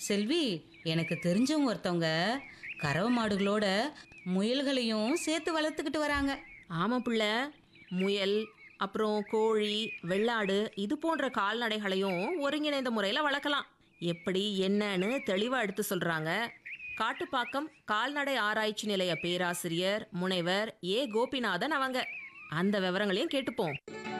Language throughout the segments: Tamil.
செல்வி எனக்கு தெரிஞ்சவங்க ஒருத்தவங்க கறவை மாடுகளோட முயல்களையும் சேர்த்து வளர்த்துக்கிட்டு வராங்க ஆமாம் பிள்ளை முயல் அப்புறம் கோழி வெள்ளாடு இது போன்ற கால்நடைகளையும் ஒருங்கிணைந்த முறையில் வளர்க்கலாம் எப்படி என்னன்னு தெளிவாக எடுத்து சொல்கிறாங்க காட்டுப்பாக்கம் கால்நடை ஆராய்ச்சி நிலைய பேராசிரியர் முனைவர் ஏ கோபிநாதன் அவங்க அந்த விவரங்களையும் கேட்டுப்போம்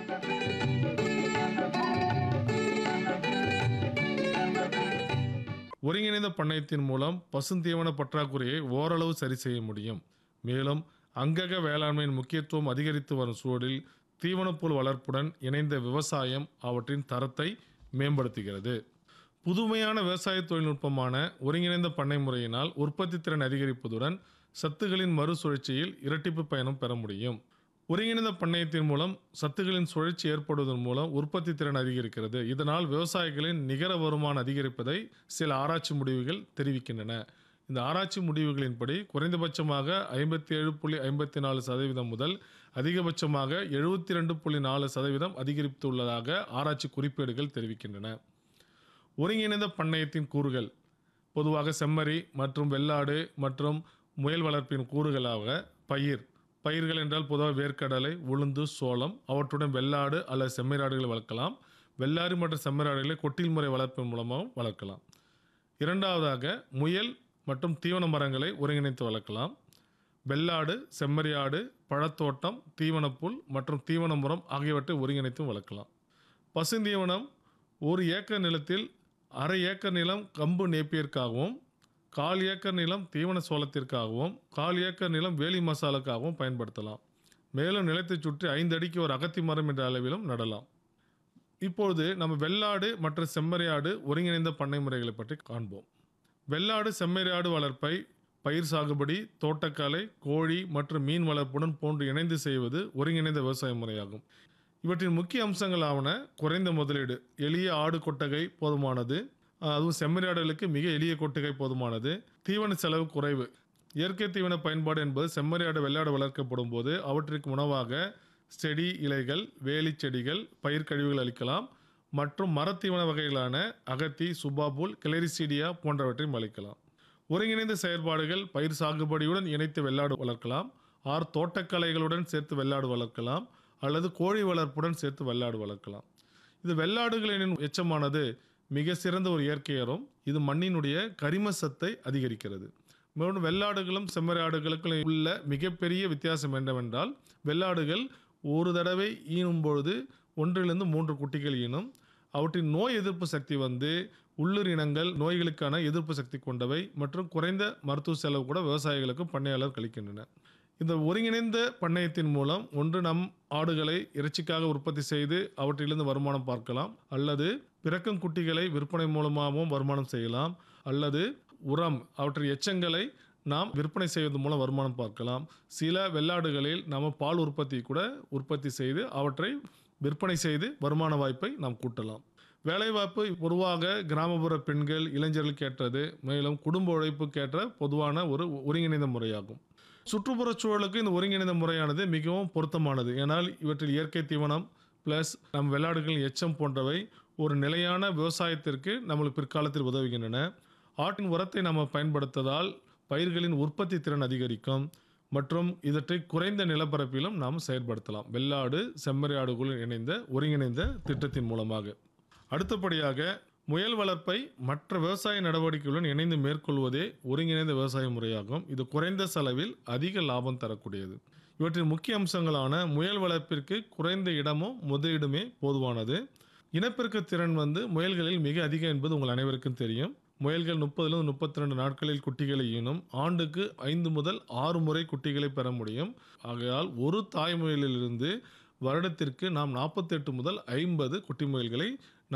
ஒருங்கிணைந்த பண்ணையத்தின் மூலம் பசுந்தீவன பற்றாக்குறையை ஓரளவு சரி செய்ய முடியும் மேலும் அங்கக வேளாண்மையின் முக்கியத்துவம் அதிகரித்து வரும் சூழலில் தீவனப்புல் வளர்ப்புடன் இணைந்த விவசாயம் அவற்றின் தரத்தை மேம்படுத்துகிறது புதுமையான விவசாய தொழில்நுட்பமான ஒருங்கிணைந்த பண்ணை முறையினால் உற்பத்தி திறன் அதிகரிப்பதுடன் சத்துகளின் மறுசுழற்சியில் இரட்டிப்பு பயணம் பெற முடியும் ஒருங்கிணைந்த பண்ணையத்தின் மூலம் சத்துகளின் சுழற்சி ஏற்படுவதன் மூலம் உற்பத்தி திறன் அதிகரிக்கிறது இதனால் விவசாயிகளின் நிகர வருமானம் அதிகரிப்பதை சில ஆராய்ச்சி முடிவுகள் தெரிவிக்கின்றன இந்த ஆராய்ச்சி முடிவுகளின்படி குறைந்தபட்சமாக ஐம்பத்தி ஏழு புள்ளி ஐம்பத்தி நாலு சதவீதம் முதல் அதிகபட்சமாக எழுபத்தி ரெண்டு புள்ளி நாலு சதவீதம் அதிகரித்துள்ளதாக ஆராய்ச்சி குறிப்பேடுகள் தெரிவிக்கின்றன ஒருங்கிணைந்த பண்ணையத்தின் கூறுகள் பொதுவாக செம்மறி மற்றும் வெள்ளாடு மற்றும் முயல் வளர்ப்பின் கூறுகளாக பயிர் பயிர்கள் என்றால் பொதுவாக வேர்க்கடலை உளுந்து சோளம் அவற்றுடன் வெள்ளாடு அல்லது செம்மறியாடுகளை வளர்க்கலாம் வெள்ளாடு மற்றும் செம்மறியாடுகளை கொட்டில் முறை வளர்ப்பின் மூலமாகவும் வளர்க்கலாம் இரண்டாவதாக முயல் மற்றும் தீவன மரங்களை ஒருங்கிணைத்து வளர்க்கலாம் வெள்ளாடு செம்மறியாடு பழத்தோட்டம் தீவனப்புல் மற்றும் தீவன மரம் ஆகியவற்றை ஒருங்கிணைத்தும் வளர்க்கலாம் பசுந்தீவனம் ஒரு ஏக்கர் நிலத்தில் அரை ஏக்கர் நிலம் கம்பு நேப்பியற்காகவும் கால் ஏக்கர் நிலம் தீவன சோளத்திற்காகவும் கால் ஏக்கர் நிலம் வேலி மசாலுக்காகவும் பயன்படுத்தலாம் மேலும் நிலத்தைச் சுற்றி ஐந்து அடிக்கு ஒரு அகத்தி மரம் என்ற அளவிலும் நடலாம் இப்பொழுது நம்ம வெள்ளாடு மற்றும் செம்மறியாடு ஒருங்கிணைந்த பண்ணை முறைகளை பற்றி காண்போம் வெள்ளாடு செம்மறியாடு வளர்ப்பை பயிர் சாகுபடி தோட்டக்கலை கோழி மற்றும் மீன் வளர்ப்புடன் போன்று இணைந்து செய்வது ஒருங்கிணைந்த விவசாய முறையாகும் இவற்றின் முக்கிய அம்சங்களாவன குறைந்த முதலீடு எளிய ஆடு கொட்டகை போதுமானது அஹ் அதுவும் செம்மறியாடுகளுக்கு மிக எளிய கொட்டகை போதுமானது தீவன செலவு குறைவு இயற்கை தீவன பயன்பாடு என்பது செம்மறியாடு வெள்ளாடு வளர்க்கப்படும் போது அவற்றிற்கு உணவாக செடி இலைகள் வேலி செடிகள் பயிர் கழிவுகள் அளிக்கலாம் மற்றும் மரத்தீவன வகைகளான அகத்தி சுபாபுல் கிளரிசீடியா போன்றவற்றையும் அளிக்கலாம் ஒருங்கிணைந்த செயற்பாடுகள் பயிர் சாகுபடியுடன் இணைத்து வெள்ளாடு வளர்க்கலாம் ஆர் தோட்டக்கலைகளுடன் சேர்த்து வெள்ளாடு வளர்க்கலாம் அல்லது கோழி வளர்ப்புடன் சேர்த்து வெள்ளாடு வளர்க்கலாம் இது வெள்ளாடுகளின் எச்சமானது மிக சிறந்த ஒரு இயற்கையரும் இது மண்ணினுடைய கரிம சத்தை அதிகரிக்கிறது மேலும் வெள்ளாடுகளும் செம்மறியாடுகளுக்கும் உள்ள மிகப்பெரிய வித்தியாசம் என்னவென்றால் வெள்ளாடுகள் ஒரு தடவை ஈனும் பொழுது ஒன்றிலிருந்து மூன்று குட்டிகள் ஈனும் அவற்றின் நோய் எதிர்ப்பு சக்தி வந்து உள்ளூர் இனங்கள் நோய்களுக்கான எதிர்ப்பு சக்தி கொண்டவை மற்றும் குறைந்த மருத்துவ செலவு கூட விவசாயிகளுக்கு பண்ணையாளர் கழிக்கின்றனர் இந்த ஒருங்கிணைந்த பண்ணையத்தின் மூலம் ஒன்று நம் ஆடுகளை இறைச்சிக்காக உற்பத்தி செய்து அவற்றிலிருந்து வருமானம் பார்க்கலாம் அல்லது பிறக்கும் குட்டிகளை விற்பனை மூலமாகவும் வருமானம் செய்யலாம் அல்லது உரம் அவற்றின் எச்சங்களை நாம் விற்பனை செய்வதன் மூலம் வருமானம் பார்க்கலாம் சில வெள்ளாடுகளில் நாம் பால் உற்பத்தி கூட உற்பத்தி செய்து அவற்றை விற்பனை செய்து வருமான வாய்ப்பை நாம் கூட்டலாம் வேலைவாய்ப்பு பொதுவாக கிராமப்புற பெண்கள் இளைஞர்களுக்கு ஏற்றது மேலும் குடும்ப உழைப்புக்கு ஏற்ற பொதுவான ஒரு ஒருங்கிணைந்த முறையாகும் சுற்றுப்புறச் சூழலுக்கு இந்த ஒருங்கிணைந்த முறையானது மிகவும் பொருத்தமானது ஏனால் இவற்றில் இயற்கை தீவனம் ப்ளஸ் நம் வெள்ளாடுகளின் எச்சம் போன்றவை ஒரு நிலையான விவசாயத்திற்கு நம்மளுக்கு பிற்காலத்தில் உதவுகின்றன ஆட்டின் உரத்தை நம்ம பயன்படுத்துவதால் பயிர்களின் உற்பத்தி திறன் அதிகரிக்கும் மற்றும் இவற்றை குறைந்த நிலப்பரப்பிலும் நாம் செயற்படுத்தலாம் வெள்ளாடு செம்மறியாடுகளுடன் இணைந்த ஒருங்கிணைந்த திட்டத்தின் மூலமாக அடுத்தபடியாக முயல் வளர்ப்பை மற்ற விவசாய நடவடிக்கைகளுடன் இணைந்து மேற்கொள்வதே ஒருங்கிணைந்த விவசாய முறையாகும் இது குறைந்த செலவில் அதிக லாபம் தரக்கூடியது இவற்றின் முக்கிய அம்சங்களான முயல் வளர்ப்பிற்கு குறைந்த இடமும் முதலீடுமே போதுமானது இனப்பெருக்க திறன் வந்து முயல்களில் மிக அதிகம் என்பது உங்கள் அனைவருக்கும் தெரியும் முயல்கள் முப்பதுலேருந்து முப்பத்தி ரெண்டு நாட்களில் குட்டிகளை ஈனும் ஆண்டுக்கு ஐந்து முதல் ஆறு முறை குட்டிகளை பெற முடியும் ஆகையால் ஒரு தாய் முயலிலிருந்து வருடத்திற்கு நாம் நாற்பத்தெட்டு முதல் ஐம்பது குட்டி முயல்களை